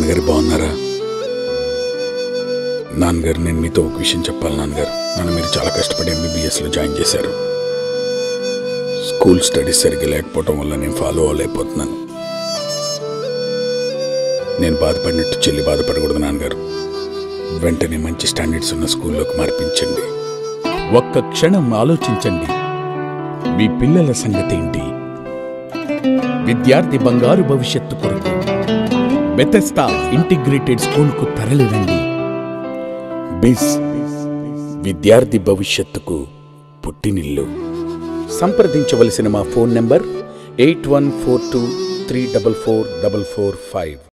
నాన్నగారు బాగున్నారా నాన్నగారు నేను మీతో ఒక విషయం చెప్పాలి నాన్నగారు నన్ను మీరు చాలా కష్టపడి ఎంబీబీఎస్లో జాయిన్ చేశారు స్కూల్ స్టడీస్ సరిగ్గా లేకపోవడం వల్ల నేను ఫాలో అవ్వలేకపోతున్నాను నేను బాధపడినట్టు చెల్లి బాధపడకూడదు నాన్నగారు వెంటనే మంచి స్టాండర్డ్స్ ఉన్న స్కూల్లోకి మార్పించండి ఒక్క క్షణం ఆలోచించండి మీ పిల్లల సంగతి ఏంటి విద్యార్థి బంగారు భవిష్యత్తు కొరకు బెతెస్తా ఇంటిగ్రేటెడ్ స్కూల్కు తరలిరండి బిస్ విద్యార్థి భవిష్యత్తుకు పుట్టినిల్లు సంప్రదించవలసిన మా phone number eight one four two three double four double four five